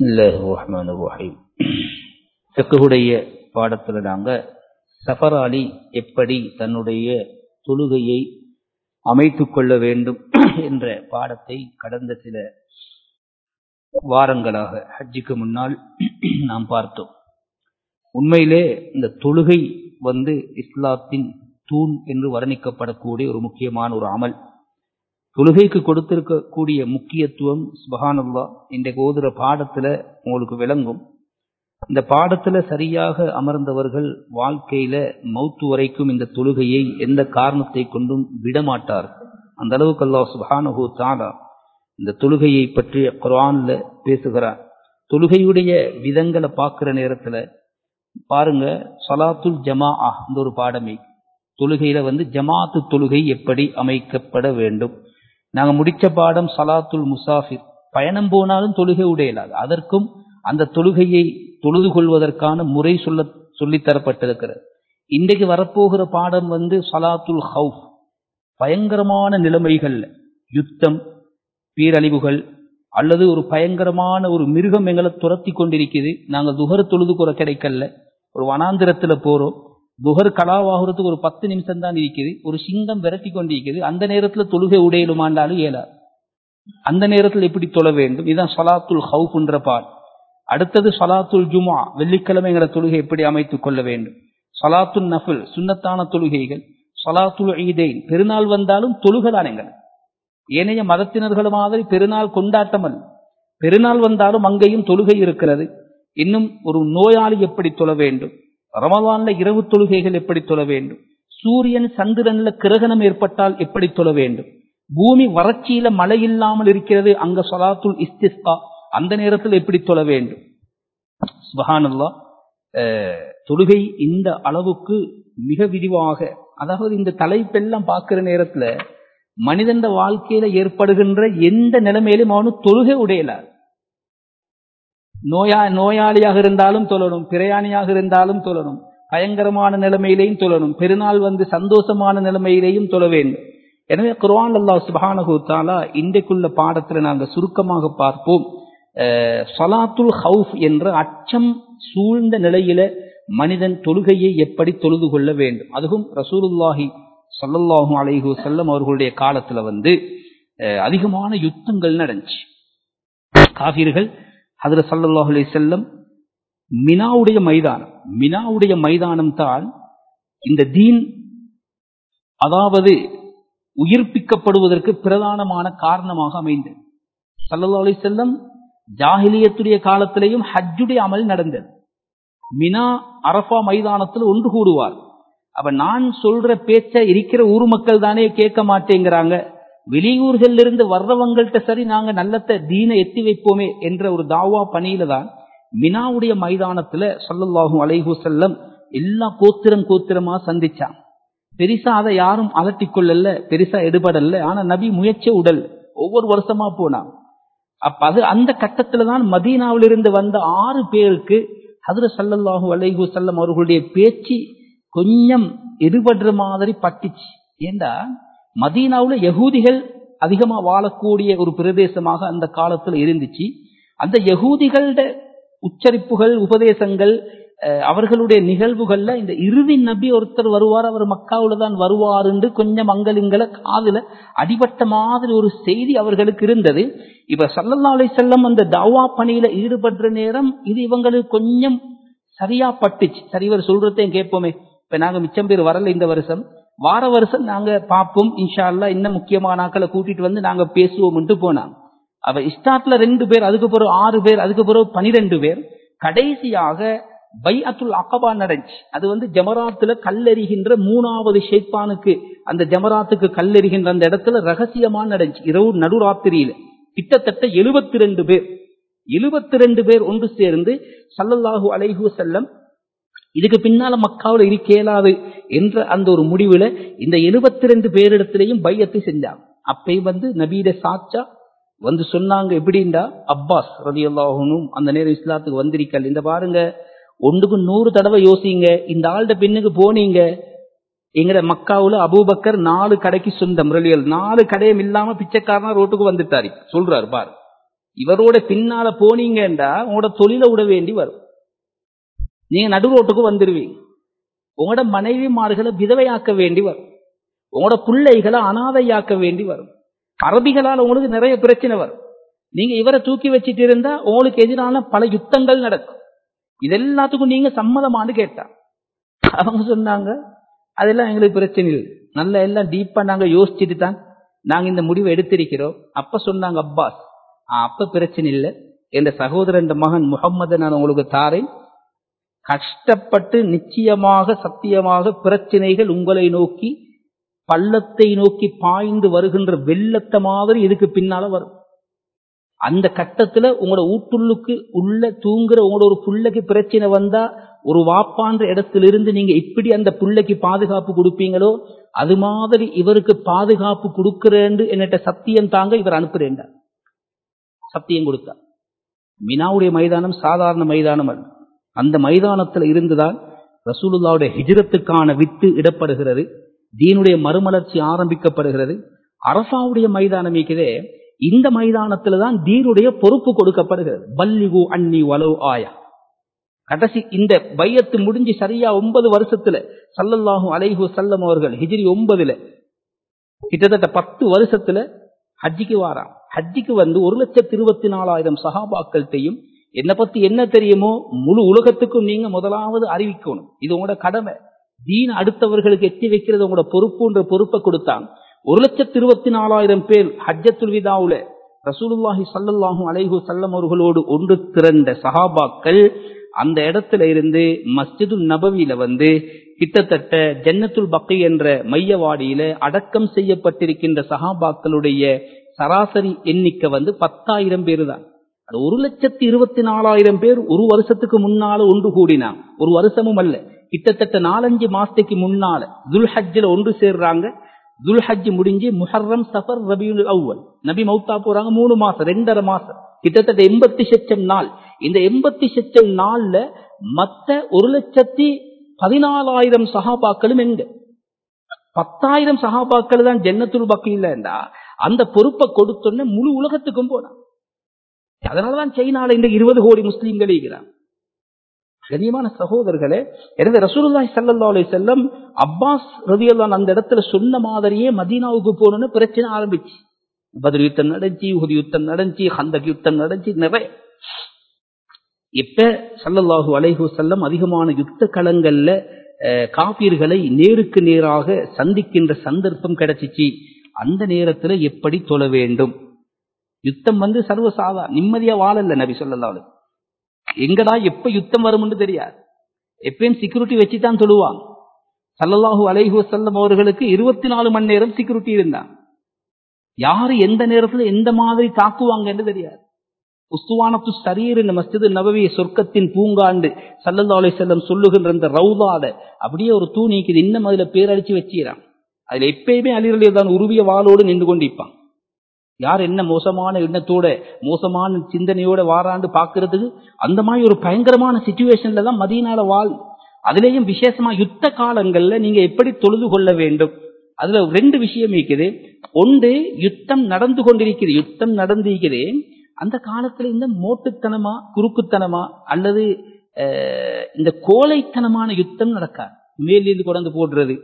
بسم الله الرحمن الرحيم ஃபிக்ஹுடைய பாடத்துல நாங்க சஃபர் அலி எப்படி தன்னுடைய தொழுகையை அமைத்துக் கொள்ள வேண்டும் என்ற பாடத்தை கடந்த சில வாரங்களாக ஹஜ்ஜுக்கு முன்னால் நாம் பார்த்தோம் உண்மையிலே இந்த தொழுகை வந்து இஸ்லாத்தின் தூண் என்று வர்ணிக்கப்படக்கூடிய ஒரு முக்கியமான ஒரு அமல் தொழுகைக்கு கொடுத்திருக்கக்கூடிய முக்கியத்துவம் சுபஹானல்லா இன்றைக்கு ஓதுற பாடத்துல உங்களுக்கு விளங்கும் இந்த பாடத்துல சரியாக அமர்ந்தவர்கள் வாழ்க்கையில மௌத்து வரைக்கும் இந்த தொழுகையை எந்த காரணத்தை கொண்டும் விடமாட்டார் அந்த அளவுக்கு அல்லாஹ் சுபஹானஹு தாலா இந்த தொழுகையை பற்றி குரான்ல பேசுகிறார் தொழுகையுடைய விதங்களை பார்க்கிற நேரத்துல பாருங்க சலாத்துல் ஜமா இந்த ஒரு பாடமே தொழுகையில வந்து ஜமாத்து தொழுகை எப்படி அமைக்கப்பட வேண்டும் நாங்க முடிச்ச பாடம் சலாத்துல் முசாஃபிர் பயணம் போனாலும் தொழுகை உடையலாது அதற்கும் அந்த தொழுகையை தொழுது கொள்வதற்கான முறை சொல்ல சொல்லித்தரப்பட்டிருக்கிறது இன்றைக்கு வரப்போகிற பாடம் வந்து சலாத்துல் ஹவுஃப் பயங்கரமான நிலைமைகள்ல யுத்தம் பேரழிவுகள் அல்லது ஒரு பயங்கரமான ஒரு மிருகம் எங்களை துரத்தி கொண்டிருக்குது நாங்க துகர் தொழுது குறை கிடைக்கல ஒரு வனாந்திரத்துல போறோம் துகர் கலாவாகிறதுக்கு ஒரு பத்து நிமிஷம் தான் இருக்குது ஒரு சிங்கம் விரட்டி கொண்டிருக்குது அந்த நேரத்துல தொழுகை உடையலுமாண்டாலும் இயலாது அந்த நேரத்தில் எப்படி தொழ வேண்டும் இதுதான் சலாத்துல் ஹவுஃப்ன்ற பால் அடுத்தது சலாத்துல் ஜுமா வெள்ளிக்கிழமைங்கிற தொழுகை எப்படி அமைத்துக் கொள்ள வேண்டும் சலாத்துல் நஃபுல் சுண்ணத்தான தொழுகைகள் சலாத்துல் ஈதேன் பெருநாள் வந்தாலும் தொழுகதான் எங்கள் ஏனைய மதத்தினர்கள் மாதிரி பெருநாள் கொண்டாட்டம் அல்ல பெருநாள் வந்தாலும் அங்கேயும் தொழுகை இருக்கிறது இன்னும் ஒரு நோயாளி எப்படி தொழ வேண்டும் ரமவான்ல இரவு தொழுகைகள் எப்படி தொழ வேண்டும் சூரியன் சந்திரன்ல கிரகணம் ஏற்பட்டால் எப்படி தொழ வேண்டும் பூமி வறட்சியில மழை இல்லாமல் இருக்கிறது அங்க சொலாத்துல் இஸ்திஸ்கா அந்த நேரத்தில் எப்படி தொழ வேண்டும் சுபஹானல்லா தொழுகை இந்த அளவுக்கு மிக விரிவாக அதாவது இந்த தலைப்பெல்லாம் பார்க்கிற நேரத்துல மனிதன் வாழ்க்கையில ஏற்படுகின்ற எந்த நிலைமையிலும் அவனு தொழுகை உடையலார் நோயா நோயாளியாக இருந்தாலும் தொழணும் பிரயாணியாக இருந்தாலும் தொழணும் பயங்கரமான நிலைமையிலையும் தொழணும் பெருநாள் வந்து சந்தோஷமான நிலைமையிலையும் தொழ வேண்டும் எனவே குர்வான் அல்லா சுபானகு தாலா இன்றைக்குள்ள பாடத்துல நாங்கள் சுருக்கமாக பார்ப்போம் சலாத்துல் ஹவுஃப் என்ற அச்சம் சூழ்ந்த நிலையில மனிதன் தொழுகையை எப்படி தொழுது கொள்ள வேண்டும் அதுவும் ரசூலுல்லாஹி சல்லல்லாஹும் அலைஹு செல்லம் அவர்களுடைய காலத்துல வந்து அதிகமான யுத்தங்கள் நடந்துச்சு காவிர்கள் அதுல சல்லல்லாஹு அலி செல்லம் மினாவுடைய மைதானம் மினாவுடைய மைதானம் தான் இந்த தீன் அதாவது உயிர்ப்பிக்கப்படுவதற்கு பிரதானமான காரணமாக அமைந்தது சல்லல்லா அலி செல்லம் ஜாகிலியத்துடைய காலத்திலேயும் ஹஜ்ஜுடைய அமல் நடந்தது மினா அரபா மைதானத்தில் ஒன்று கூடுவார் அப்ப நான் சொல்ற பேச்ச இருக்கிற ஊர் மக்கள் தானே கேட்க மாட்டேங்கிறாங்க வெளியூர்கள் இருந்து வர்றவங்கள்ட்ட சரி நாங்க நல்லத்த தீனை எத்தி வைப்போமே என்ற ஒரு தாவா பணியில தான் மினாவுடைய மைதானத்துல சொல்லல்லாகும் அலைஹு செல்லம் எல்லா கோத்திரம் கோத்திரமா சந்திச்சான் பெருசா அதை யாரும் அலட்டி கொள்ளல பெருசா எடுபடல ஆனா நபி முயற்சி உடல் ஒவ்வொரு வருஷமா போனான் அப்ப அது அந்த கட்டத்துல தான் மதீனாவிலிருந்து வந்த ஆறு பேருக்கு ஹதர சல்லல்லாஹு அலைஹு செல்லம் அவர்களுடைய பேச்சு கொஞ்சம் எடுபடுற மாதிரி பட்டுச்சு ஏண்டா மதீனாவுல யகூதிகள் அதிகமா வாழக்கூடிய ஒரு பிரதேசமாக அந்த காலத்துல இருந்துச்சு அந்த யகூதிகளோட உச்சரிப்புகள் உபதேசங்கள் அவர்களுடைய நிகழ்வுகள்ல இந்த இறுதி நபி ஒருத்தர் வருவார் அவர் மக்காவுல தான் வருவார் என்று கொஞ்சம் அங்கலிங்கள காதுல அடிபட்ட மாதிரி ஒரு செய்தி அவர்களுக்கு இருந்தது இப்ப சல்லல்லா அலை செல்லம் அந்த தாவா பணியில ஈடுபடுற நேரம் இது இவங்களுக்கு கொஞ்சம் சரியா பட்டுச்சு சரி இவர் சொல்றதையும் கேட்போமே இப்ப நாங்க மிச்சம் பேர் வரல இந்த வருஷம் வார வருஷம் நாங்க பார்ப்போம் இன்ஷா அல்லா இன்னும் முக்கியமான ஆக்களை கூட்டிட்டு வந்து நாங்க பேசுவோம்ட்டு போனாங்க அவ ஸ்டார்ட்ல ரெண்டு பேர் அதுக்கு பிறகு ஆறு பேர் அதுக்கு பிறகு பனிரெண்டு பேர் கடைசியாக பை அத்துல் அக்கபா நடந்துச்சு அது வந்து ஜமராத்துல கல்லெறிகின்ற மூணாவது ஷேப்பானுக்கு அந்த ஜமராத்துக்கு கல்லெறிகின்ற அந்த இடத்துல ரகசியமா நடந்துச்சு இரவு நடுராத்திரியில கிட்டத்தட்ட எழுபத்தி ரெண்டு பேர் எழுபத்தி ரெண்டு பேர் ஒன்று சேர்ந்து சல்லல்லாஹு அலைஹு செல்லம் இதுக்கு பின்னால மக்காவில் இருக்க இயலாது என்ற அந்த ஒரு முடிவுல இந்த எழுபத்தி ரெண்டு பேரிடத்திலையும் பையத்தை செஞ்சாங்க அப்பயும் வந்து நபீட சாச்சா வந்து சொன்னாங்க எப்படின்னா அப்பாஸ் ரதி அல்லாஹனும் அந்த நேரம் இஸ்லாத்துக்கு வந்திருக்கல் இந்த பாருங்க ஒன்றுக்கு நூறு தடவை யோசிங்க இந்த ஆள்கிட்ட பின்னுக்கு போனீங்க எங்கட மக்காவுல அபூபக்கர் நாலு கடைக்கு சொந்த முரளியல் நாலு கடையும் இல்லாம பிச்சைக்காரனா ரோட்டுக்கு வந்துட்டாரு சொல்றாரு பாரு இவரோட பின்னால போனீங்கன்றா உங்களோட தொழிலை விட வேண்டி வரும் நீங்க நடு ரோட்டுக்கு வந்துருவீங்க உங்களோட மனைவிமார்களை விதவையாக்க வேண்டி வரும் உங்களோட பிள்ளைகளை அனாதையாக்க வேண்டி வரும் அரபிகளால் உங்களுக்கு நிறைய பிரச்சனை வரும் நீங்க இவரை தூக்கி வச்சிட்டு இருந்தா உங்களுக்கு எதிரான பல யுத்தங்கள் நடக்கும் இது எல்லாத்துக்கும் நீங்க சம்மதமானு கேட்டா அவங்க சொன்னாங்க அதெல்லாம் எங்களுக்கு பிரச்சனை இல்லை நல்ல எல்லாம் டீப்பா நாங்க யோசிச்சுட்டு தான் நாங்க இந்த முடிவை எடுத்திருக்கிறோம் அப்ப சொன்னாங்க அப்பாஸ் "ஆ, அப்ப பிரச்சனை இல்லை என்ற சகோதரன் மகன் முகம்மது நான் உங்களுக்கு தாரேன் கஷ்டப்பட்டு நிச்சயமாக சத்தியமாக பிரச்சனைகள் உங்களை நோக்கி பள்ளத்தை நோக்கி பாய்ந்து வருகின்ற வெள்ளத்தை மாதிரி இதுக்கு பின்னால வரும் அந்த கட்டத்துல உங்களோட ஊட்டுள்ளுக்கு உள்ள தூங்குற உங்களோட ஒரு புள்ளைக்கு பிரச்சனை வந்தா ஒரு வாப்பான்ற இடத்திலிருந்து நீங்க இப்படி அந்த புள்ளைக்கு பாதுகாப்பு கொடுப்பீங்களோ அது மாதிரி இவருக்கு பாதுகாப்பு கொடுக்கிறேன்னு என்னட்ட சத்தியம் தாங்க இவர் அனுப்புறேன்டா சத்தியம் கொடுத்தா மினாவுடைய மைதானம் சாதாரண மைதானம் அல்ல அந்த மைதானத்துல இருந்துதான் ரசூலுல்லாவுடைய ஹிஜ்ரத்துக்கான வித்து இடப்படுகிறது தீனுடைய மறுமலர்ச்சி ஆரம்பிக்கப்படுகிறது அரசாவுடைய மைதானம் இருக்கிறதே இந்த மைதானத்துல தான் தீனுடைய பொறுப்பு கொடுக்கப்படுகிறது பல்லிகு அன்னி வலவு ஆயா கடைசி இந்த பையத்து முடிஞ்சு சரியா ஒன்பது வருஷத்துல சல்லல்லாஹு அலைஹு சல்லம் அவர்கள் ஹிஜ்ரி ஒன்பதுல கிட்டத்தட்ட பத்து வருஷத்துல ஹஜ்ஜிக்கு வாராம் ஹஜ்ஜிக்கு வந்து ஒரு லட்சத்தி இருபத்தி நாலாயிரம் சஹாபாக்கள்கிட்டையும் என்னை பத்தி என்ன தெரியுமோ முழு உலகத்துக்கும் நீங்க முதலாவது அறிவிக்கணும் இது உங்களோட கடமை தீன் அடுத்தவர்களுக்கு எத்தி வைக்கிறது உங்களோட பொறுப்புன்ற பொறுப்பை கொடுத்தாங்க ஒரு லட்சத்தி இருபத்தி நாலாயிரம் பேர் ஹஜ்ஜத்துல் விதாவுல ரசூலுல்லாஹி ஸல்லல்லாஹு அலைஹி வஸல்லம் அவர்களோடு ஒன்று திரண்ட சஹாபாக்கள் அந்த இடத்துல இருந்து மஸ்ஜிதுல் நபவியில வந்து கிட்டத்தட்ட ஜன்னத்துல் பக்கி என்ற மையவாடியில அடக்கம் செய்யப்பட்டிருக்கின்ற சஹாபாக்களுடைய சராசரி எண்ணிக்கை வந்து பத்தாயிரம் பேர் தான் அது ஒரு லட்சத்தி இருபத்தி நாலாயிரம் பேர் ஒரு வருஷத்துக்கு முன்னால ஒன்று கூடினாங்க ஒரு வருஷமும் அல்ல கிட்டத்தட்ட நாலஞ்சு மாசத்துக்கு முன்னால துல்ஹஜ்ல ஒன்று சேர்றாங்க துல்ஹஜ் முடிஞ்சு முஹர்ரம் சஃபர் ரபியுல் அவ்வல் நபி மௌத்தா போறாங்க மூணு மாசம் ரெண்டரை மாசம் கிட்டத்தட்ட எண்பத்தி சச்சம் நாள் இந்த எண்பத்தி சச்சம் நாள்ல மத்த ஒரு லட்சத்தி பதினாலாயிரம் சகாபாக்களும் எங்க பத்தாயிரம் சகாபாக்கள் தான் ஜன்னத்துல் பக்கிலண்டா அந்த பொறுப்பை கொடுத்தோன்னே முழு உலகத்துக்கும் போனான் அதனாலதான் சைனால இந்த இருபது கோடி முஸ்லீம்கள் இருக்கிறான் கண்ணியமான சகோதரர்களே எனவே ரசூலுல்லாஹி ஸல்லல்லாஹு அலைஹி வஸல்லம் அப்பாஸ் ரலியல்லாஹு அந்த இடத்துல சொன்ன மாதிரியே மதீனாவுக்கு போகணும்னு பிரச்சனை ஆரம்பிச்சு பத்ர் யுத்தம் நடந்துச்சு உஹது யுத்தம் நடந்துச்சு ஹந்தக் யுத்தம் நடந்துச்சு நிறைய இப்ப ஸல்லல்லாஹு அலைஹி வஸல்லம் அதிகமான யுத்த களங்கள்ல அஹ், காபீர்களை நேருக்கு நேராக சந்திக்கின்ற சந்தர்ப்பம் கிடைச்சிச்சு அந்த நேரத்துல எப்படி தொழ வேண்டும் யுத்தம் வந்து சர்வசாதா நிம்மதியா வாழல நபி சொல்லலாம் எங்கடா எப்ப யுத்தம் வரும்னு தெரியாது எப்பயும் செக்யூரிட்டி வச்சுதான் தொழுவாங்க சல்லல்லாஹு அலைஹி வஸல்லம் அவர்களுக்கு இருபத்தி நாலு மணி நேரம் செக்யூரிட்டி இருந்தாங்க யாரு எந்த நேரத்துல எந்த மாதிரி தாக்குவாங்கன்னு தெரியாது உஸ்துவானத்து சரீர் இந்த மஸ்ஜிது நபவி சொர்க்கத்தின் பூங்காண்டு சல்லல்லா அலைஹி வஸல்லம் சொல்லுகின்ற இந்த ரவுதாட அப்படியே ஒரு தூ நீக்குது இன்னும் அதுல பேரடிச்சு வச்சுக்கிறான் அதுல எப்பயுமே அலிரலி தான் உருவிய வாளோடு நின்று கொண்டிருப்பான் யார் என்ன மோசமான எண்ணத்தோட மோசமான சிந்தனையோட வாராண்டு பாக்குறதுக்கு அந்த மாதிரி ஒரு பயங்கரமான சுச்சுவேஷன்ல தான் மதியனால வாழ் அதுலயும் விசேஷமா யுத்த காலங்கள்ல நீங்க எப்படி தொழுது கொள்ள வேண்டும் அதுல ரெண்டு விஷயம் இருக்குது ஒன்று யுத்தம் நடந்து கொண்டிருக்கிறது யுத்தம் நடந்திருக்கிறது அந்த காலத்துல இந்த மோட்டுத்தனமா குறுக்குத்தனமா அல்லது அஹ், இந்த கோழைத்தனமான யுத்தம் நடக்காது மேலிருந்து கொண்டு போடுறது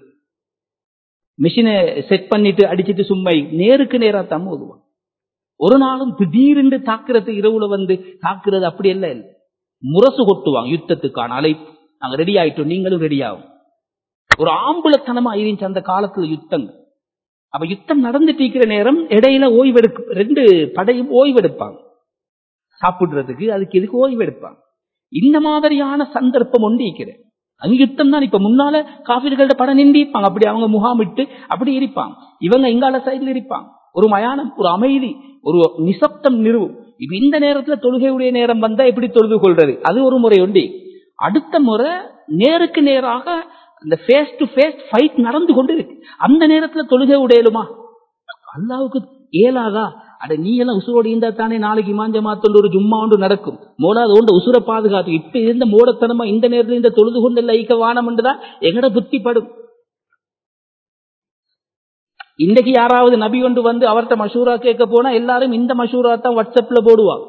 மிஷினை செட் பண்ணிட்டு அடிச்சிட்டு சும்மை நேருக்கு நேரா தான் ஓதுவான் ஒரு நாளும் திடீரென்று தாக்குறது இரவுல வந்து தாக்குறது அப்படி எல்லாம் இல்லை முரசு கொட்டுவாங்க யுத்தத்துக்கான அழைப்பு நாங்க ரெடி ஆயிட்டோம் நீங்களும் ரெடி ஆகும் ஒரு ஆம்புலத்தனமா இருந்துச்சு அந்த காலத்துல யுத்தங்கள் அப்ப யுத்தம் நடந்துட்டு இருக்கிற நேரம் இடையில ஓய்வெடுக்க ரெண்டு படையும் ஓய்வெடுப்பாங்க சாப்பிடுறதுக்கு அதுக்கு எதுக்கு ஓய்வெடுப்பாங்க இந்த மாதிரியான சந்தர்ப்பம் ஒன்று இருக்கிறது அங்க யுத்தம் தான் இப்ப முன்னால காபிர்கள்ட்ட படம் நின்று இருப்பாங்க அப்படி அவங்க முகாமிட்டு அப்படி இருப்பாங்க இவங்க எங்கால சைடுல இருப்பாங்க ஒரு மயானம் ஒரு அமைதி ஒரு நிசப்தம் நிறுவும் இப்ப இந்த நேரத்துல தொழுகையுடைய நேரம் வந்தா எப்படி தொழுது கொள்றது அது ஒரு முறை உண்டு அடுத்த முறை நேருக்கு நேராக இந்த ஃபேஸ் டு ஃபேஸ் ஃபைட் நடந்து கொண்டு இருக்கு அந்த நேரத்துல தொழுகை உடையலுமா அல்லாவுக்கு இயலாதா அட நீ எல்லாம் உசுரோடு இருந்தா தானே நாளைக்கு மாஞ்ச மாத்தொண்டு ஒரு ஜும்மா ஒன்று நடக்கும் மோடாது ஒன்று உசுரை பாதுகாத்து இப்ப இருந்த மூடத்தனமா இந்த நேரத்துல இந்த தொழுது கொண்டு எல்லாம் ஐக்க வானம் என்றுதான் எங்கட புத்தி படும் இன்னைக்கு யாராவது நபி கொண்டு வந்து அவர்கிட்ட மஷூரா கேட்க போனா எல்லாரும் இந்த மஷூரா தான் வாட்ஸ்அப்ல போடுவாங்க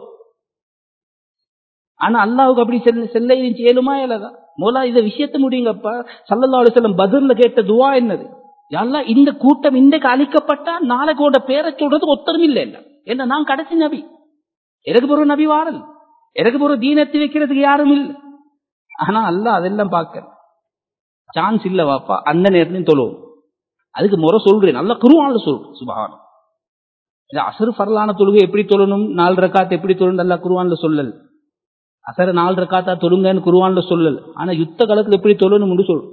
ஆனா அல்லாவுக்கு அப்படி செல்ல செல்ல இயலுமா இயலதா மூலா இந்த விஷயத்த முடியுங்கப்பா சல்லல்லா அலுவலம் பதில்ல கேட்ட துவா என்னது எல்லாம் இந்த கூட்டம் இன்றைக்கு அழிக்கப்பட்டா நாளைக்கு உட பேரை சொல்றது ஒத்தரும் இல்லை இல்ல என்ன நான் கடைசி நபி எனக்கு பிறகு நபி வாரல் எனக்கு பிறகு தீனத்தி வைக்கிறதுக்கு யாரும் இல்லை ஆனா அல்ல அதெல்லாம் பார்க்க சான்ஸ் இல்ல வாப்பா அந்த நேரத்தையும் தொழுவோம் அதுக்கு முறை சொல்றேன் நல்ல குருவான்ல சொல்றேன் சுபகானம் இந்த அசரு ஃபரலான தொழுகை எப்படி தொழணும் நாலு ரக்காத்து எப்படி தொழணும் நல்லா குருவான்ல சொல்லல் அசர நாலு ரக்காத்தா தொழுங்கன்னு குருவான்ல சொல்லல் ஆனா யுத்த காலத்துல எப்படி தொழணும்னு சொல்றோம்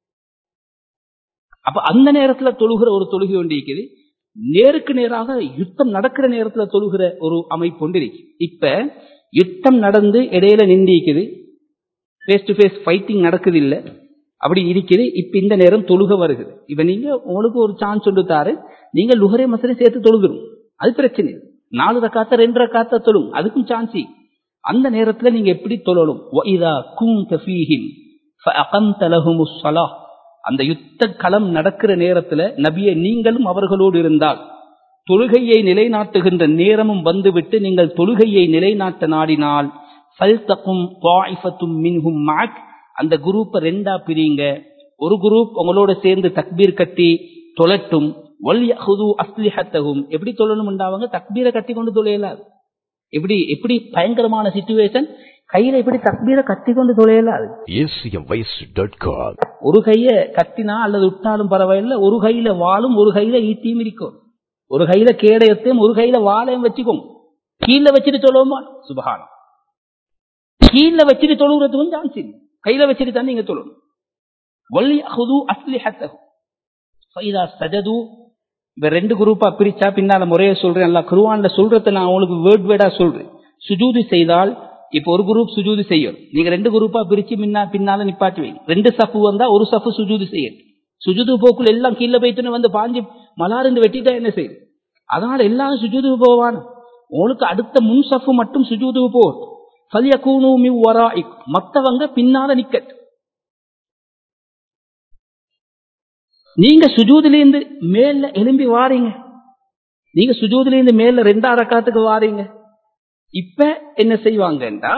அப்ப அந்த நேரத்துல தொழுகிற ஒரு தொழுகை ஒன்று இருக்குது நேருக்கு நேராக யுத்தம் நடக்கிற நேரத்துல தொழுகிற ஒரு அமைப்பு ஒன்று இருக்கு இப்ப யுத்தம் நடந்து இடையில நின்றிக்குது ஃபேஸ் டு ஃபேஸ் ஃபைட்டிங் நடக்குது இல்ல அப்படி இருக்குது இப்ப இந்த நேரம் தொழுக வருகுது இப்ப நீங்க உங்களுக்கு ஒரு சான்ஸ் ஒன்று தாரு நீங்க லுகரே மசரே சேர்த்து தொழுகிறோம் அது பிரச்சனை இல்லை. நாலு ரக்காத்த ரெண்டு ரக்காத்த தொழும் அதுக்கும் சான்ஸ் அந்த நேரத்துல நீங்க எப்படி தொழணும் وَإِذَا كُنْتَ فِيهِمْ فَأَقَمْتَ لَهُمُ الصَّلَاةَ அந்த யுத்த களம் நடக்கிற நேரத்துல நபியை நீங்களும் அவர்களோடு இருந்தால் தொழுகையை நிலைநாட்டுகின்ற நேரமும் வந்துவிட்டு நீங்கள் தொழுகையை நிலைநாட்ட நாடினால் ஃபல்தகும் தாயிஃபத்தும் மின்ஹும் மஅக் அந்த குரூப்பை ரெண்டா பிரிங்க ஒரு குரூப் உங்களோட சேர்ந்து தக்பீர் கட்டி தொழட்டும் வல்யஹுது அஸ்லிஹத்தகும் எப்படி தொழணும் அவங்க தக்பீரை கட்டி கொண்டு தொழையலாது எப்படி எப்படி பயங்கரமான சிச்சுவேஷன் கையில எப்படி தக்பீரை கட்டி கொண்டு தொழையலாது acmvoice.com. ஒரு கைய கட்டினா அல்லது விட்டாலும் பரவாயில்ல ஒரு கையில வாளும் ஒரு கையில ஈட்டியும் இருக்கும் ஒரு கையில கேடயத்தையும் ஒரு கையில வாழையும் வச்சுக்கோங்க கீழ வச்சுட்டு சொல்லுவோமா சுபகானம் கீழ வச்சுட்டு தொழுகிறதுக்கும் சான்ஸ் இல்லை கையில வச்சுட்டு தான் நீங்க சொல்லணும் வள்ளி அஹுது அஸ்லி ஹத்தகு சஜது இப்ப ரெண்டு குரூப்பா பிரிச்சா பின்னால முறைய சொல்றேன் அல்ல குருவான்ல சொல்றத நான் உங்களுக்கு வேர்ட் வேர்டா சொல்றேன் சுஜூது செய்தால் இப்ப ஒரு குரூப் சுஜூது செய்யும் நீங்க ரெண்டு குரூப்பா பிரிச்சு முன்னா பின்னால நிப்பாட்டி வைங்க ரெண்டு சஃபு வந்தா ஒரு சஃபு சுஜூது செய்யும் சுஜூது போக்குல எல்லாம் கீழே போய்த்துன்னு வந்து பாஞ்சு மலாருந்து வெட்டிட்டா என்ன செய்யும் அதனால எல்லாரும் சுஜூது போவான் உங்களுக்கு அடுத்த முன் சஃபு மட்டும் சுஜூது போகும் ஃபல்யகூனு மின் வராஇக் மத்தவங்க பின்னால நிக்கட்டும் நீங்க சுஜூதுல இருந்து மேல எலும்பி வாரீங்க நீங்க சுஜூதுல இருந்து மேல ரெண்டாவது ரக்காத்துக்கு வாரீங்க இப்ப என்ன செய்வாங்கன்றா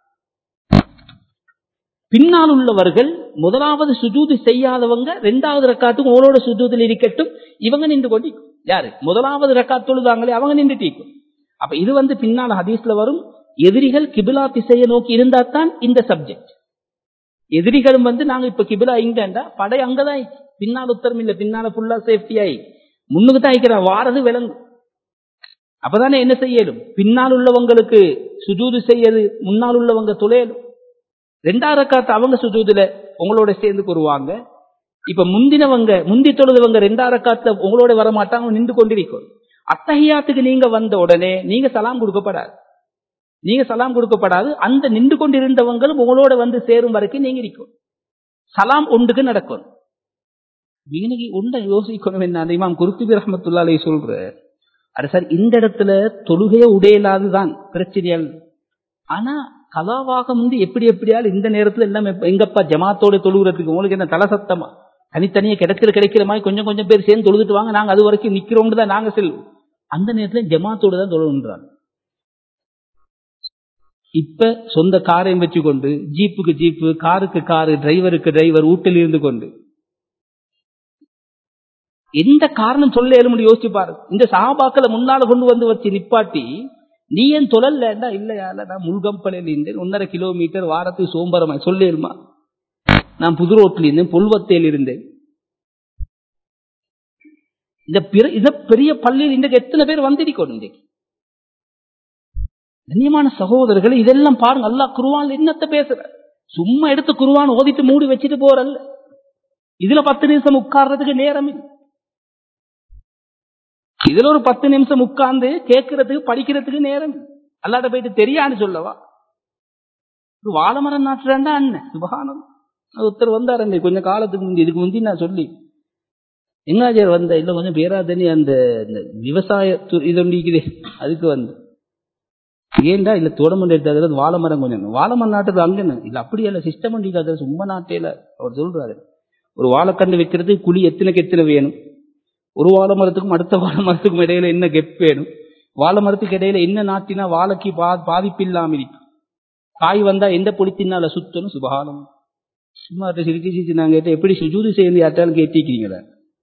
பின்னால் உள்ளவர்கள் முதலாவது சுஜூது செய்யாதவங்க ரெண்டாவது ரக்காத்துக்கு உங்களோட சுஜூதில் இருக்கட்டும் இவங்க நின்று கொண்டு யாரு முதலாவது ரக்காத் தொழுதாங்களே அவங்க நின்று டீக்கும் அப்ப இது வந்து பின்னால் ஹதீஸ்ல வரும் எதிரிகள் கிபிலா திசையை நோக்கி இருந்தா தான் இந்த சப்ஜெக்ட் எதிரிகளும் வந்து நாங்க இப்ப கிபிலா இங்கண்டா படை அங்கதான் இருக்கு. பின்னால் உத்தரம் இல்ல பின்னால ஃபுல்லா சேஃப்டி ஆகி முன்னுக்கு தான் இருக்கிற வாரது விளங்கும் அப்பதானே என்ன செய்யலும் பின்னால் உள்ளவங்களுக்கு சுஜூது செய்யது முன்னால் உள்ளவங்க துளையலும் ரெண்டாவது ரக்காத்து அவங்க சுஜூதுல உங்களோட சேர்ந்து வருவாங்க இப்ப முந்தினவங்க முந்தி தொழுதவங்க ரெண்டாவது ரக்காத்துல உங்களோட வர மாட்டாங்க நின்று கொண்டிருக்கும் அத்தகையாத்துக்கு நீங்க வந்த உடனே நீங்க சலாம் கொடுக்கப்படாது நீங்க சலாம் கொடுக்கப்படாது அந்த நின்று கொண்டிருந்தவங்களும் உங்களோட வந்து சேரும் வரைக்கும் நீங்க இருக்கும் சலாம் ஒன்றுக்கு நடக்கும் வீணகி உண்டை யோசிக்கணும் என்ன அந்த இமாம் குருத்துபி ரஹமத்துல்லாலே சொல்ற அது சார் இந்த இடத்துல தொழுகைய உடையலாதுதான் பிரச்சனையால் ஆனா கலாவாக வந்து எப்படி எப்படியால் இந்த நேரத்துல எல்லாம் எப்ப- எங்கப்பா ஜமாத்தோட தொழுகிறதுக்கு உங்களுக்கு என்ன தலை சத்தமா தனித்தனியா கிடைக்கிற கிடைக்கிற மாதிரி கொஞ்சம் கொஞ்சம் பேர் சேர்ந்து தொழுதுட்டு வாங்க நாங்க அது வரைக்கும் நிக்கிறோம்னு தான் நாங்க செல்வோம் அந்த நேரத்துல ஜமாத்தோட தான் தொழுகின்றாங்க இப்ப சொந்த காரையும் வச்சுக்கொண்டு ஜீப்புக்கு ஜீப்பு காருக்கு காரு டிரைவருக்கு டிரைவர் வீட்டில் இருந்து கொண்டு எந்த காரணம் சொல்ல ஏழுமடி யோசிச்சு பாரு இந்த சஹாபாக்களை முன்னால கொண்டு வந்து வச்சு நிப்பாட்டி நீ ஏன் தொழலண்டா இல்லையால நான் முள்கம்பலையில் இருந்தேன் ஒன்னரை கிலோமீட்டர் வாரத்துக்கு சோம்பரமாய் சொல்லேருமா நான் புது ரோட்டில் இருந்தேன் புல்வத்தையில் இருந்தேன் இந்த பிற- இந்த பெரிய பள்ளியில் இன்றைக்கு எத்தனை பேர் வந்திருக்கணும் இன்றைக்கு கண்ணியமான சகோதரர்கள் இதெல்லாம் பாருங்க அல்லாஹ் குருவான் என்னத்த பேசுற சும்மா எடுத்து குருவான் ஓதிட்டு மூடி வச்சுட்டு போறல்ல இதுல பத்து நிமிஷம் உட்கார்றதுக்கு நேரம் இல்லை இதுல ஒரு பத்து நிமிஷம் உட்கார்ந்து கேட்கறதுக்கு படிக்கிறதுக்கு நேரம் இல்லை. அல்லாட்ட போயிட்டு தெரியான்னு சொல்லவா ஒரு வாழைமரம் நாட்டுறாண்டா அண்ணன் சுபகானம் ஒருத்தர் வந்தார் அன்னைக்கு கொஞ்சம் காலத்துக்கு முந்தி இதுக்கு முந்தி நான் சொல்லி எங்காஜர் வந்த இல்ல கொஞ்சம் பேராதனி அந்த இந்த விவசாய து- இது ஒன்று இருக்குதே அதுக்கு வந்து ஏன்டா இல்ல தோடமண்டி எடுத்தாது வாழை மரம் கொஞ்சம் வாழை மரம் நாட்டுறது அங்க என்ன? இல்ல அப்படியே இல்ல சிஸ்டம் பண்ணிக்காது சும்மா நாட்டையில அவர் சொல்றாரு ஒரு வாழைக்கண்டு வைக்கிறதுக்கு குழி எத்தனைக்கு எத்தனை வேணும் ஒரு வாழை மரத்துக்கும் அடுத்த வாழை மரத்துக்கும் இடையில என்ன கெப் வேணும் வாழை மரத்துக்கு இடையில என்ன நாட்டினா வாழைக்கு பா பாதிப்பு இல்லாம இருக்கும் காய் வந்தா எந்த பொடி தின்னால சுத்தணும் சுபகாலம் சும்மா சிரிச்சு சிரிச்சு நாங்க கேட்ட எப்படி சுஜூதி செய்யணும் யார்ட்டாலும் கேட்டிருக்கீங்களா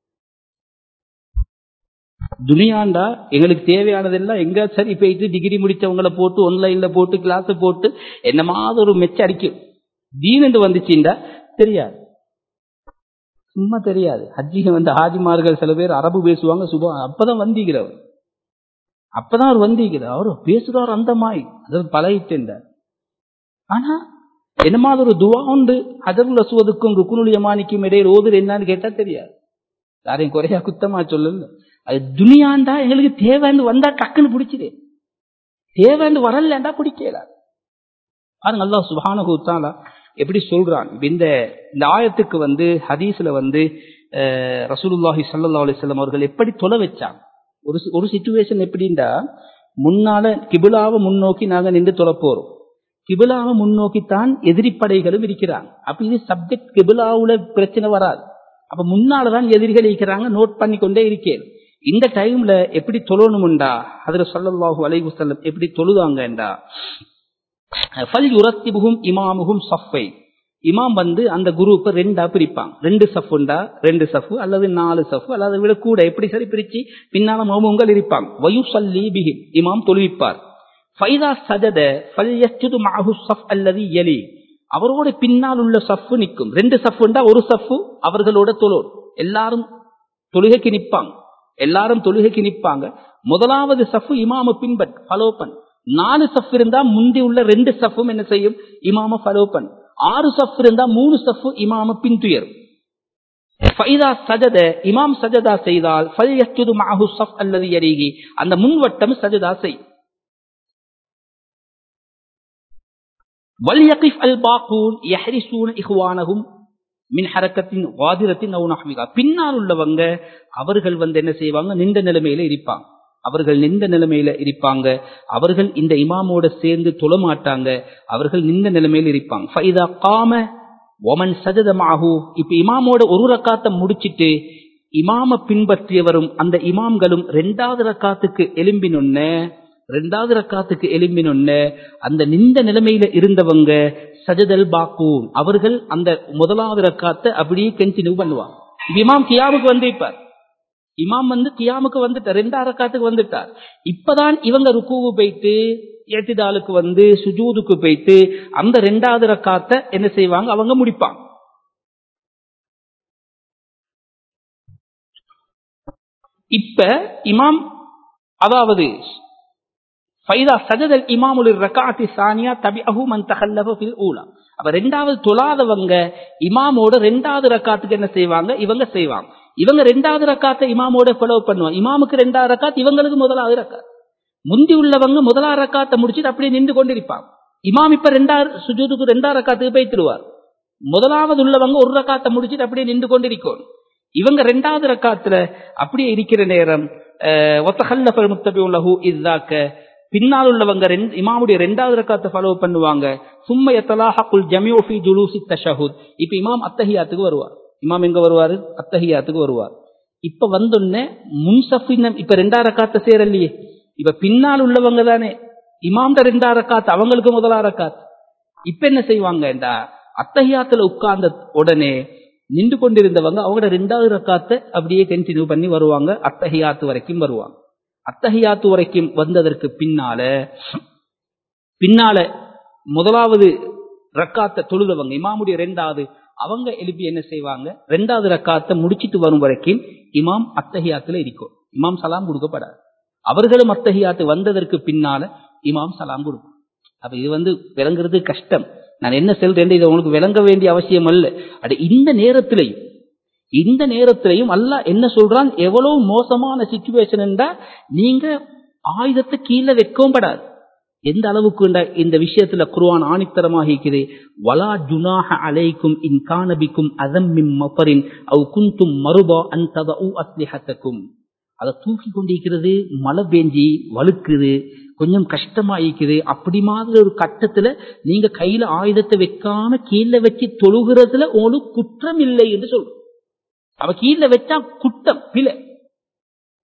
துனியாண்டா எங்களுக்கு தேவையானதெல்லாம் எங்க சரி போயிட்டு டிகிரி முடிச்சவங்கள போட்டு ஆன்லைன்ல போட்டு கிளாஸ் போட்டு என்னமாவது ஒரு மெச்ச அடிக்கும் தீனண்டு வந்துச்சுண்டா தெரியாது சும்மா தெரியாது ஹஜ்ஜிக வந்து ஹாஜிமார்கள் சில பேர் அரபு பேசுவாங்க சுபா அப்பதான் வந்திக்கிறவர் அப்பதான் அவர் வந்திக்கிறார் அவர் பேசுறார் அந்த மாய் அதாவது பழகிட்டேன் ஆனா என்னமாவது ஒரு துவா உண்டு ஹஜருல் அசுவதுக்கும் ருக்குனுல் யமானிக்கும் இடையே ஓதுரு என்னன்னு கேட்டா தெரியாது யாரையும் குறையா குத்தமா சொல்லல அது துனியாண்டா எங்களுக்கு தேவைன்னு வந்தா டக்குன்னு பிடிச்சிடு தேவைன்னு வரலண்டா பிடிக்கல பாருங்க அல்லாஹ் சுபானு தாலா எப்படி சொல்றான் இந்த இந்த ஆயத்துக்கு வந்து ஹதீஸ்ல வந்து ரசூலுல்லாஹி சல்லா அலிஸ்லாம் அவர்கள் எப்படி தொலை வச்சாங்க ஒரு ஒரு சுச்சுவேஷன் எப்படின்னா முன்னால கிபிலாவை முன்னோக்கி நாங்க நின்று தொலை போறோம் கிபிலாவை முன்னோக்கித்தான் எதிரிப்படைகளும் இருக்கிறாங்க அப்ப இது சப்ஜெக்ட் கிபிலாவுல பிரச்சனை வராது அப்ப முன்னாலதான் எதிரிகள் இருக்கிறாங்க நோட் பண்ணி கொண்டே இருக்கேன் இந்த டைம்ல எப்படி தொழணும்டா அதுல சொல்லல்லாஹு அலைஹி வஸல்லம் எப்படி தொழுதாங்கண்டா ஃபல் யுரத்திபுகும் இமாமுகும் சஃபை இமாம் வந்து அந்த குரூப்பை ரெண்டா பிரிப்பாங்க ரெண்டு சஃபுண்டா ரெண்டு சஃபு அல்லது நாலு சஃபு அல்லது விட கூட எப்படி சரி பிரிச்சு பின்னால மௌமுங்கள் இருப்பாங்க வயு சல்லி பிஹிம் இமாம் தொழுவிப்பார் ஃபைதா சஜத ஃபல் யஸ்ஜுது மஅஹு ஸஃப் அல்லதி யலி அவரோட பின்னால் உள்ள சஃப்பு நிற்கும் ரெண்டு சஃப்புண்டா ஒரு சஃப்பு அவர்களோட தொழோர் எல்லாரும் தொழுகைக்கு நிற்பாங்க எல்லாரும் தொழுகைக்கு நிற்பாங்க முதலாவது சஃப்பு இமாம பின்பட் ஃபாலோ பண் நாலு சஃப் இருந்தா முந்தி உள்ள ரெண்டு சஃப்பும் என்ன செய்யும் இமாம ஃபாலோ பண் ஆறு சஃப் இருந்தா மூணு சஃப்பு இமாம பின்துயர் ஃபைதா சஜத இமாம் சஜதா செய்தால் ஃபல் யஸ்ஜுது மஅஹு ஸஃப் அல்லதி யரிஹி அந்த முன்வட்டம் சஜதா செய் வல்யகிஃப் அல் பாக்கூன் யஹ்ரிசூன இஹ்வானஹும் மின் ஹரக்கத்தின் வாதிரத்தின் நவுனஹ்மிகா பின்னால் உள்ளவங்க அவர்கள் வந்து என்ன செய்வாங்க நின்ற நிலைமையில இருப்பாங்க அவர்கள் நின்ற நிலைமையில இருப்பாங்க அவர்கள் இந்த இமாமோட சேர்ந்து தொழமாட்டாங்க அவர்கள் நின்ற நிலைமையில இருப்பாங்க ஃபைதா காம ஒமன் சஜதமாகு இப்ப இமாமோட ஒரு ரக்காத்தை முடிச்சிட்டு இமாம பின்பற்றியவரும் அந்த இமாம்களும் ரெண்டாவது ரக்காத்துக்கு எலும்பினொன்ன ரெண்டாவது ரக்காத்துக்கு எலும்பினொன்ன அந்த நின்ற நிலைமையில இருந்தவங்க சஜதல் பாக்கூன் அவர்கள் அந்த முதலாவது ரக்காத்தை அப்படியே கண்டினியூ பண்ணுவாங்க இமாம் கியாமுக்கு வந்து இருப்பார் இமாம் வந்து கியாமுக்கு வந்துட்டார் ரெண்டாவது ரக்காத்துக்கு வந்துட்டார் இப்பதான் இவங்க ருக்குவு போயிட்டு ஏத்திதாலுக்கு வந்து சுஜூதுக்கு போயிட்டு அந்த ரெண்டாவது ரக்காத்தை என்ன செய்வாங்க அவங்க முடிப்பாங்க இப்ப இமாம் அதாவது ஃபைதா சஜதல் இமாமுல் ரகாத்தி சானியா தபி அஹு மன் தஹல்லப ஃபில் ஊலா அப்ப ரெண்டாவது தொழாதவங்க இமாமோட ரெண்டாவது ரக்காத்துக்கு என்ன செய்வாங்க இவங்க செய்வாங்க இவங்க ரெண்டாவது ரக்காத்தை இமாமோட ஃபாலோ பண்ணுவாங்க இமாமுக்கு ரெண்டாவது ரக்காத் இவங்களுக்கு முதலாவது ரக்காத் முந்தி உள்ளவங்க முதலாவது ரக்காத்தை முடிச்சுட்டு அப்படியே நின்று கொண்டிருப்பாங்க இமாம் இப்ப ரெண்டாவது சுஜூதுக்கு ரெண்டாவது ரக்காத்துக்கு போய்த்திடுவார் முதலாவது உள்ளவங்க ஒரு ரக்காத்தை முடிச்சுட்டு அப்படியே நின்று கொண்டிருக்கும் இவங்க ரெண்டாவது ரக்காத்துல அப்படியே இருக்கிற நேரம் ஒத்தஹல்லஃபல் முத்தபியுல் லஹு இதாக்க பின்னால் உள்ளவங்க இமாமுடைய ரெண்டாவது ரக்காத்தை ஃபாலோ பண்ணுவாங்க சும்ம எத்தலாஹுல் ஜமியோ ஃபி ஜுலூசி தஷஹுத் இப்ப இமாம் அத்தஹியாத்துக்கு வருவார் இமாம் எங்க வருவாரு அத்தஹியாத்துக்கு வருவார் இப்ப வந்தோடனே முன்சஃபின் இப்ப ரெண்டாவது ரக்காத்தை சேரலையே இப்ப பின்னால் உள்ளவங்க தானே இமாம்ட ரெண்டாவது ரக்காத்து அவங்களுக்கு முதலாவது ரக்காத் இப்ப என்ன செய்வாங்கடா அத்தஹியாத்துல உட்கார்ந்த உடனே நின்று கொண்டிருந்தவங்க அவங்களோட ரெண்டாவது ரக்காத்தை அப்படியே கண்டினியூ பண்ணி வருவாங்க அத்தஹியாத்து வரைக்கும் வருவாங்க அத்தஹியாத்து வரைக்கும் வந்ததற்கு பின்னால பின்னால முதலாவது ரக்காத்தை தொழுதவங்க இமாமுடைய ரெண்டாவது அவங்க எழுப்பி என்ன செய்வாங்க ரெண்டாவது ரக்காத்தை முடிச்சிட்டு வரும் வரைக்கும் இமாம் அத்தஹியாத்துல இருக்கும் இமாம் சலாம் கொடுக்கப்படாது அவர்களும் அத்தஹியாத்து வந்ததற்கு பின்னால இமாம் சலாம் கொடுக்கும் அப்ப இது வந்து விளங்குறது கஷ்டம் நான் என்ன சொல்றேன் இதை உங்களுக்கு விளங்க வேண்டிய அவசியம் அல்ல அது இந்த நேரத்திலையும் இந்த நேரத்திலையும் அல்ல என்ன சொல்றான் எவ்வளவு மோசமான சுச்சுவேஷன் என்றா நீங்க ஆயுதத்தை கீழே வைக்கவும் படாது எந்த அளவுக்கு இந்த விஷயத்துல குருவான் ஆணித்தரமாக இருக்குது வலா ஜுனாஹ அலைக்கும் இன் கானபிக்கும் அதம்மிம் மஃபரின் அவ் குந்தும் மருபா அந்தத அஸ்லிஹத்தக்கும் அதை தூக்கி கொண்டிருக்கிறது மழை பெஞ்சி வலுக்குது கொஞ்சம் கஷ்டமா இருக்குது அப்படி மாதிரி ஒரு கட்டத்துல நீங்க கையில ஆயுதத்தை வைக்காம கீழே வச்சு தொழுகிறதுல உங்களுக்கு குற்றம் இல்லை என்று சொல்றோம் அவ கீழே வச்சா குற்றம் பிழை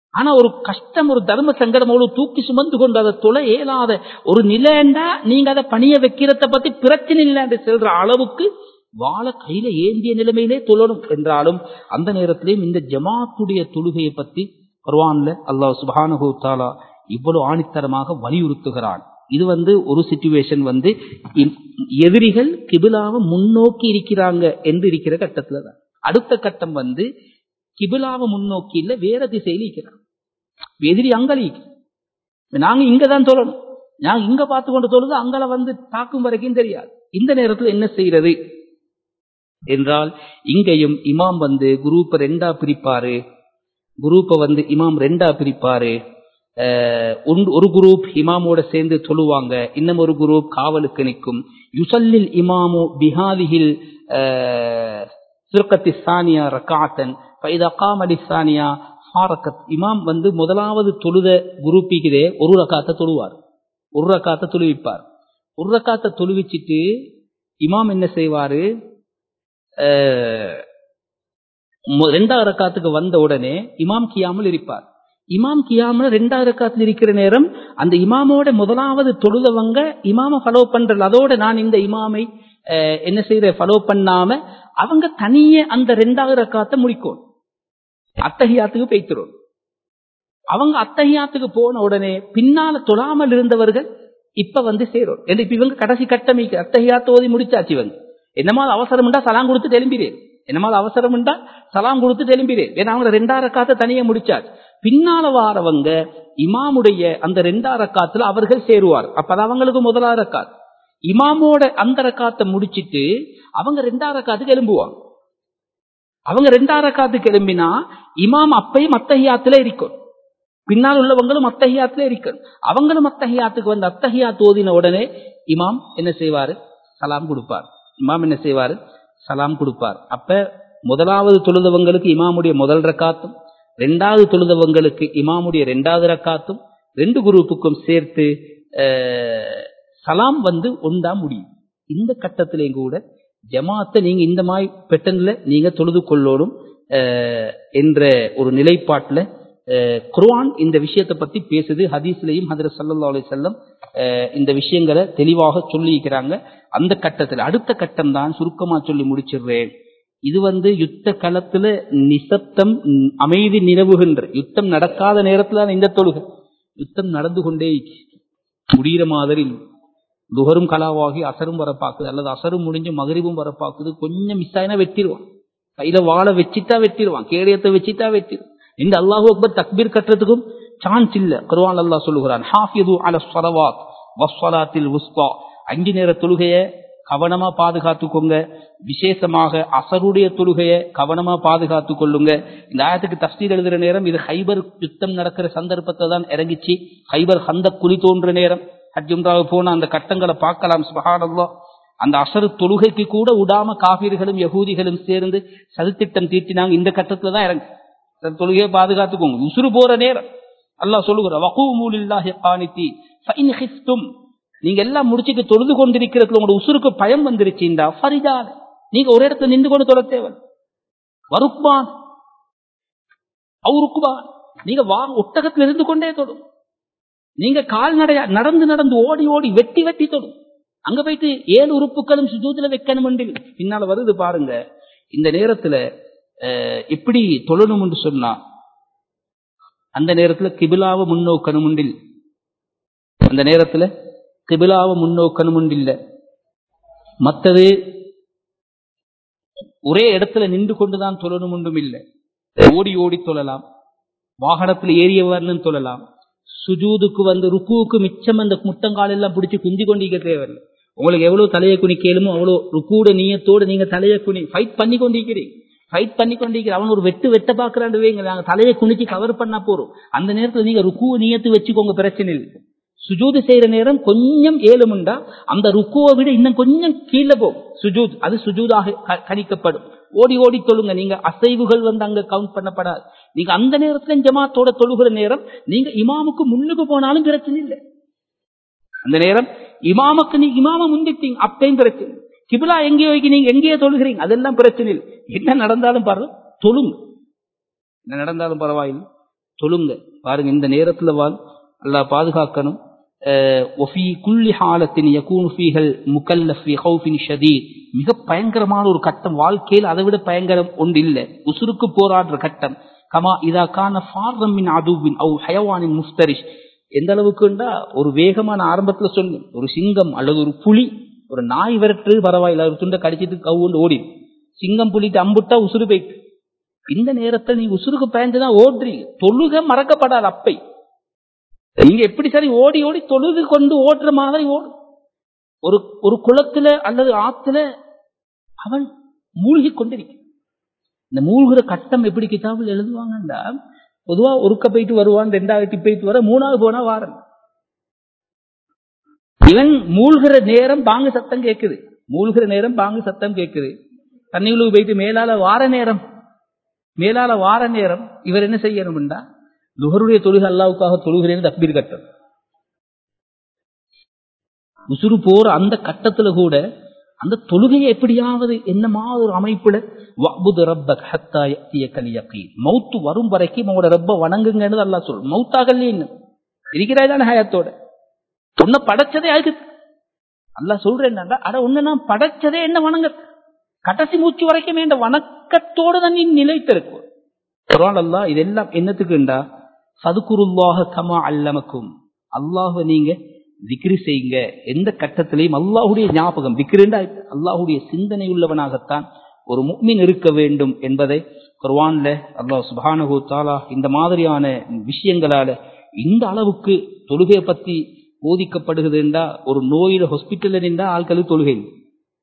ஆனா ஒரு கஷ்டம் ஒரு தர்ம சங்கடம் அவ்வளவு தூக்கி சுமந்து கொண்டு அதை தொலை இயலாத ஒரு நிலைண்டா நீங்க அதை பணிய வைக்கிறத பத்தி பிரச்சனை இல்லைன்னு செல்ற அளவுக்கு வாழ கையில ஏந்திய நிலைமையிலே தொழணும் என்றாலும் அந்த நேரத்திலேயும் இந்த ஜமாத்துடைய தொழுகையை பத்தி குர்ஆன்ல அல்லாஹ் சுப்ஹானஹு தாலா இவ்வளவு ஆணித்தரமாக வலியுறுத்துகிறான் இது வந்து ஒரு சிச்சுவேஷன் வந்து இம்- எதிரிகள் கிபிலாவை முன்னோக்கி இருக்கிறாங்க என்று இருக்கிற கட்டத்துல தான் அடுத்த கட்டம் வந்து கிபிலாவை முன்னோக்கி இல்ல வேற திசையில் இருக்கிறாங்க எதிரி அங்கலி நாங்க இங்கதான் சொல்லணும் நாங்க இங்க பார்த்து கொண்டு சொல்லுது அங்கல வந்து தாக்கும் வரைக்கும் தெரியாது இந்த நேரத்தில் என்ன செய்யறது என்றால் இங்கேயும் இமாம் வந்து குரூப்பை ரெண்டா பிரிப்பாரு குரூப்பை வந்து இமாம் ரெண்டா பிரிப்பாரு அஹ், ஒன்று- ஒரு குரூப் இமாமோட சேர்ந்து தொழுவாங்க இன்னும் ஒரு குரூப் காவலுக்கு நிற்கும் யுசல்லில் இமாமு பிஹாதிஹில் சிறுக்கத்தி சானியா ரக்காத்தன் ஃபைதா காமலி சானியா ஹாரக்கத் இமாம் வந்து முதலாவது தொழுத குரூப்பிக்கிறே ஒரு ரக்காத்தை தொழுவார் ஒரு ரக்காத்தை தொழுவிப்பார் ஒரு ரக்காத்தை தொழுவிச்சிட்டு இமாம் என்ன செய்வாரு அஹ், மு- ரெண்டாவது ரக்காத்துக்கு வந்த உடனே இமாம் கியாமல் இருப்பார் இமாம் கியாமல் ரெண்டாவது ரக்காத்துல இருக்கிற நேரம் அந்த இமாமோட முதலாவது தொழுதவங்க இமாம ஃபாலோ பண்றது அதோட நான் இந்த இமாமை அஹ், என்ன செய்யற ஃபாலோ பண்ணாம அவங்க தனியே அந்த ரெண்டாவது ரக்காத்தை முடிக்கும் அத்தகையாத்துக்கு பேய்த்திரும் அவங்க அத்தகையாத்துக்கு போன உடனே பின்னால தொழாமல் இருந்தவர்கள் இப்ப வந்து சேரும் ஏன்னா இப்ப இவங்க கடைசி கட்டமைக்கு அத்தகையாத்து ஓதி முடிச்சாச்சு இவங்க என்னமா அவசரம் உண்டா சலாம் கொடுத்து எழும்பிறேன் என்னமா அவசரம் உண்டா சலாம் கொடுத்து எழும்பிறேன் ஏன்னா அவங்க ரெண்டாயிரம் ரக்காத்தை தனியா முடிச்சாச்சு பின்னால வாரவங்க இமாமுடைய அந்த ரெண்டாயிரம் ரக்காத்துல அவர்கள் சேருவார் அப்ப அது அவங்களுக்கு முதலாவது ரக்காத் இமாமோட அந்த ரக்காத்தை முடிச்சிட்டு அவங்க ரெண்டாயிரம் ரக்காத்துக்கு எழும்புவாங்க அவங்க ரெண்டாயிரம் ரக்காத்துக்கு எழும்பினா இமாம் அப்பையும் அத்தகையாத்துல இருக்கும் பின்னால் உள்ளவங்களும் அத்தகையாத்துல இருக்கணும் அவங்களும் அத்தகையாத்துக்கு வந்து அத்தகையாத்து ஓதின உடனே இமாம் என்ன செய்வாரு சலாம் கொடுப்பார் இமாம் என்ன செய்வாரு சலாம் கொடுப்பார் அப்ப முதலாவது தொழுதவங்களுக்கு இமாமுடைய முதல் ரக்காத்தும் ரெண்டாவது தொழுதவங்களுக்கு இமாமுடைய ரெண்டாவது ரக்காத்தும் ரெண்டு குரூப்புக்கும் சேர்த்து அஹ், சலாம் வந்து ஒன்றா முடியும் இந்த கட்டத்திலேயும் கூட ஜமாத்தை நீங்க இந்த மாதிரி பெட்டன்ல நீங்க தொழுது கொள்ளணும் அஹ், என்ற ஒரு நிலைப்பாட்டுல அஹ், குர்ஆன் இந்த விஷயத்தை பத்தி பேசுது ஹதீஸ்லயும் ஹதரத் ஸல்லல்லாஹு அலைஹி வஸல்லம் அஹ், இந்த விஷயங்களை தெளிவாக சொல்லியிருக்கிறாங்க அந்த கட்டத்தில் அடுத்த கட்டம் தான் சுருக்கமா சொல்லி முடிச்சிடுறேன் இது வந்து யுத்த களத்துல நிசப்தம் ம், அமைதி நிலவுகின்ற யுத்தம் நடக்காத நேரத்துல தான் இந்த தொழுகை யுத்தம் நடந்து கொண்டே இருக்கு. முடிகிற மாதிரி துகரும் கலாவாகி அசரும் வர பாக்குது அல்லது அசரும் முடிஞ்சு மகரிபும் வர பாக்குது கொஞ்சம் மிஸ் ஆயினா வெட்டிடுவான் கையில வாழை வச்சுட்டா வெட்டிடுவான் கேடயத்தை வச்சுட்டா வெட்டிடுவான் இந்த அல்லாஹு அக்பர் தக்பீர் கட்டுறதுக்கும் சான்ஸ் இல்ல குர்ஆன் அல்லாஹ் சொல்லுகிறான் ஹாஃபிது அல ஸலவாத் வஸ்ஸலாத்தில் உஸ்தா அஞ்சு நேர தொழுகைய கவனமா பாதுகாத்துக்கோங்க விசேஷமாக அசருடைய தொழுகைய கவனமா பாதுகாத்து கொள்ளுங்க இந்த ஆயத்துக்கு தஃசீர் எழுதுற நேரம் இது ஹைபர் யுத்தம் நடக்கிற சந்தர்ப்பத்தை தான் இறங்கிச்சு ஹைபர் ஹந்த குழி தோன்ற நேரம் ஹஜ்ஜும்ராவு போன அந்த கட்டங்களை பார்க்கலாம் சுபஹானல்லாஹ் அந்த அசரு தொழுகைக்கு கூட விடாம காபீர்களும் யகூதிகளும் சேர்ந்து சதித்திட்டம் தீட்டினாங்க இந்த கட்டத்துல தான் இறங்கு அந்த தொழுகையை பாதுகாத்துக்கோங்க உசுறு போற நேரம் அல்லாஹ் சொல்லுகிற வகூமூலில்லாஹி கானித்தி ஃபைன் ஹிஸ்தும் நீங்க எல்லாம் முடிச்சிட்டு தொழுது கொண்டிருக்கிறதுல உங்களோட உசுருக்கு பயம் வந்துருச்சுண்டா ஃபரிஜான் நீங்க ஒரு இடத்துல நின்று கொண்டு தொட தேவை வருக்பான் அவுருக்குபான் நீங்க வா ஒட்டகத்தில் இருந்து கொண்டே தொடும் நீங்க கால்நடையா நடந்து நடந்து ஓடி ஓடி வெட்டி வெட்டி தொடும் அங்க போயிட்டு ஏழு உறுப்புகளும் சுஜூதுல வைக்கணும் என்றில் பின்னால வருது பாருங்க இந்த நேரத்துல அஹ், எப்படி தொழணும் என்று சொன்னா அந்த நேரத்துல கிபிலாவை முன்னோக்கணும் உண்டில் அந்த நேரத்துல கிபிலாவை முன்னோக்கணும் உண்டில்ல மத்தது ஒரே இடத்துல நின்று கொண்டுதான் தொழணும் ஒன்றும் இல்லை ஓடி ஓடி தொழலாம் வாகனத்தில் ஏறியவர்னு தொழலாம் சுஜூதுக்கு வந்து ருக்குவுக்கு மிச்சம் அந்த முட்டங்கால் எல்லாம் பிடிச்சி குந்தி கொண்டிருக்க தேவையில்லை உங்களுக்கு எவ்வளவு தலையை குனிக்கலுமோ அவ்வளோ ருக்கூட நீயத்தோடு நீங்க தலையை குனி ஃபைட் பண்ணி கொண்டிருக்கிறீங்க ஃபைட் பண்ணி கொண்டிருக்கிற அவன் ஒரு வெட்டு வெட்ட பாக்குறான்னு வைங்க நாங்க தலையை குனிச்சு கவர் பண்ணா போறோம் அந்த நேரத்துல நீங்க ருக்குவை நீயத்து வச்சுக்கோங்க பிரச்சனை இல்லை சுஜூது செய்யற நேரம் கொஞ்சம் ஏழுமுண்டா அந்த ருக்குவை விட இன்னும் கொஞ்சம் கீழே போகும் சுஜூத் அது சுஜூதாக க- கணிக்கப்படும் ஓடி ஓடி தொழுங்க நீங்க அசைவுகள் வந்து அங்க கவுண்ட் பண்ணப்படாது நீங்க அந்த நேரத்துல ஜமாத்தோட தொழுகிற நேரம் நீங்க இமாமுக்கு முன்னுக்கு போனாலும் பிரச்சனை இல்லை அந்த நேரம் இமாமுக்கு நீ இமாம முந்திட்டீங்க அப்பையும் பிரச்சனை கிபிலா எங்கேயோ வைக்க நீங்க எங்கேயோ தொழுகிறீங்க அதெல்லாம் பிரச்சனை இல்லை என்ன நடந்தாலும் பரவாயில்ல தொழுங்க என்ன நடந்தாலும் பரவாயில்லை தொழுங்க பாருங்க இந்த நேரத்துல வாழ் அல்லாஹ் பாதுகாக்கணும் அஹ், وفي كل حالة يكون فيها المكلف في خوف شديد மிக பயங்கரமான ஒரு கட்டம் வாழ்க்கையில் அதை விட பயங்கரம் ஒன்று இல்லை உசுருக்கு போராடுற கட்டம் கமா இதா கான ஃபார்ரம் மின் அதுவின் அவு ஹயவானின் முஃப்தரிஷ் எந்த அளவுக்குண்டா ஒரு வேகமான ஆரம்பத்துல சொன்னேன் ஒரு சிங்கம் அல்லது ஒரு புலி ஒரு நாய் விரட்டு பரவாயில்ல ஒரு துண்டை கடிச்சிட்டு கவுண்டு ஓடி சிங்கம் புலிட்டு அம்புட்டா உசுறு போயிட்டு இந்த நேரத்துல நீ உசுருக்கு பயந்துதான் ஓடுறீங்க தொழுக மறக்கப்படாது அப்பை நீங்க எப்படி சரி ஓடி ஓடி தொழுது கொண்டு ஓடுற மாதிரி ஓடும் ஒரு ஒரு குளத்துல அல்லது ஆத்துல அவன் மூழ்கி கொண்டிருக்க இந்த மூழ்கிற கட்டம் எப்படி கிதாபில் எழுதுவாங்கன்னா பொதுவா ஒருக்க போயிட்டு வருவான் ரெண்டாவது போயிட்டு வர மூணாவது போனா வாரன் இவன் மூழ்கிற நேரம் பாங்கு சத்தம் கேட்குது மூழ்கிற நேரம் பாங்கு சத்தம் கேட்குது தண்ணியுழுக்கு போயிட்டு மேலால வார நேரம் மேலால வார நேரம் இவர் என்ன செய்யணும்டா துஹருடைய தொழுகை அல்லாவுக்காக தொழுகிறேன்னு தப்பீர் கட்டம் உசுறு போற அந்த கட்டத்துல கூட அந்த தொழுகையை எப்படியாவது என்னமாவது ஒரு அமைப்புல வஅ்புது ரப்பக் ஹத்தா யஅதியக்கல் யகீன் மௌத்து வரும் வரைக்கும் உங்களோட ரப்ப வணங்குங்கன்னு அல்லாஹ் சொல் மௌத்தாகல இன்னும் இருக்கிறாய் தானே ஹயாத்தோட உன்னை படைச்சதே அதுக்கு அல்லாஹ் சொல்றேன் என்னடா அட உன்னை நான் படைச்சதே என்ன வணங்க கடைசி மூச்சு வரைக்கும் இந்த வணக்கத்தோடு தான் நீ நிலைத்திருக்கும் குர்ஆன் அல்லாஹ் இதெல்லாம் என்னத்துக்குண்டா சதுகுருல்லாஹ கமா அல்லமக்கும் அல்லாஹ்வை நீங்க விக்ரி செய்யுங்க எந்த கட்டத்திலையும் அல்லாஹ்வுடைய ஞாபகம் விக்ரிண்டா அல்லாஹ்வுடைய சிந்தனை உள்ளவனாகத்தான் ஒரு முக்மின் இருக்க வேண்டும் என்பதை குர்ஆன்ல அல்லாஹ் சுப்ஹானஹு தஆலா இந்த மாதிரியான விஷயங்களால இந்த அளவுக்கு தொழுகையை பத்தி போதிக்கப்படுகிறதுண்டா ஒரு நோயில ஹாஸ்பிட்டல்ல நின்றா ஆட்களுக்கு தொழுகை இல்லை.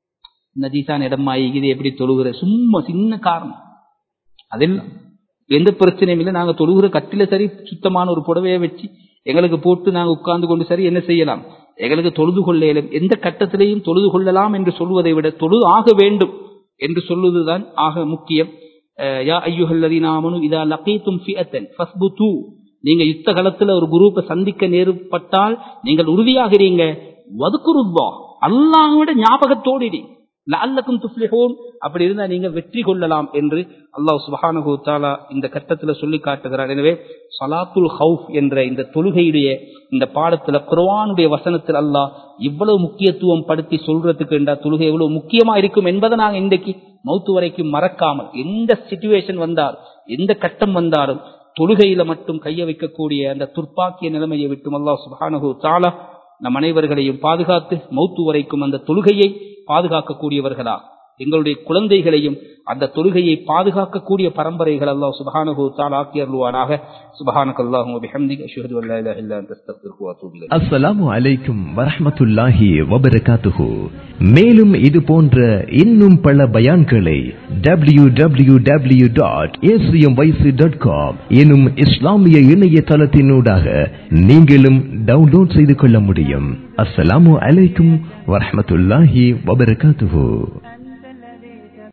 நஜீசான் இடமா இது எப்படி தொழுகிற சும்மா சின்ன காரணம் அதெல்லாம் எந்த பிரச்சனையும் இல்லை நாங்க தொழுகிற கட்டில சரி சுத்தமான ஒரு புடவையை வச்சு எங்களுக்கு போட்டு நாங்க உட்கார்ந்து கொண்டு சரி என்ன செய்யலாம் எங்களுக்கு தொழுது கொள்ள இயலும். எந்த கட்டத்திலையும் தொழுது கொள்ளலாம் என்று சொல்வதை விட தொழுது ஆக வேண்டும் என்று சொல்வதுதான் ஆக முக்கியம் அஹ் யா ஐயுஹல்லதீன ஆமனு இதா லகீதும் ஃபிஅத்தன் ஃபஸ்புது நீங்க யுத்த காலத்துல ஒரு குரூப்பை சந்திக்க நேருப்பட்டால் நீங்கள் உறுதியாகிறீங்க வதுக்குருப்பா அல்லாஹ்விட ஞாபகத்தோடு இரு. லஅல்லக்கும் துஃப்லிஹூன் அப்படி இருந்தா நீங்க வெற்றி கொள்ளலாம் என்று அல்லாஹ் சுப்ஹானஹு தஆலா இந்த கட்டத்துல சொல்லி காட்டுகிறார் எனவே ஸலாத்துல் ஹவுஃப் என்ற இந்த தொழுகையுடைய இந்த பாடத்துல குர்ஆனுடைய வசனத்தில் அல்லாஹ் இவ்வளவு முக்கியத்துவம் படுத்தி சொல்றதுக்கு என்றா தொழுகை எவ்வளவு முக்கியமா இருக்கும் என்பதை நாங்க இன்றைக்கு மௌத்து வரைக்கும் மறக்காமல் எந்த சிச்சுவேஷன் வந்தால் எந்த கட்டம் வந்தாலும் தொழுகையில மட்டும் கைய வைக்கக்கூடிய அந்த துர்ப்பாக்கிய நிலைமையை விட்டும் அல்லாஹ் சுப்ஹானஹு தஆலா நம் அனைவர்களையும் பாதுகாத்து மௌத்து வரைக்கும் அந்த தொழுகையை பாதுகாக்கக்கூடியவர்களா எங்களுடைய குழந்தைகளையும் அந்த தொழுகையை பாதுகாக்கக்கூடிய பரம்பரைகள் அல்லாஹ் சுபஹானஹு தஆலா ஆக்கி அருள்வானாக சுபஹானக அல்லாஹும்ம பிஹம்திக அஷ்ஹது அன் லா இலாஹா இல்லா அன்த அஸ்தக்ஃபிருக வ அத்தூபு இலைக் அஸ்ஸலாமு அலைக்கும் வரஹ்மத்துல்லாஹி வபரகாத்துஹு மேலும் இது போன்ற இன்னும் பல பயான்களை W W W dot dot com எனும் இஸ்லாமிய இணையதளத்தினூடாக நீங்களும் டவுன்லோட் செய்து கொள்ள முடியும் அஸ்ஸலாமு அலைக்கும் வரஹ்மத்துல்லாஹி வபரகாத்துஹு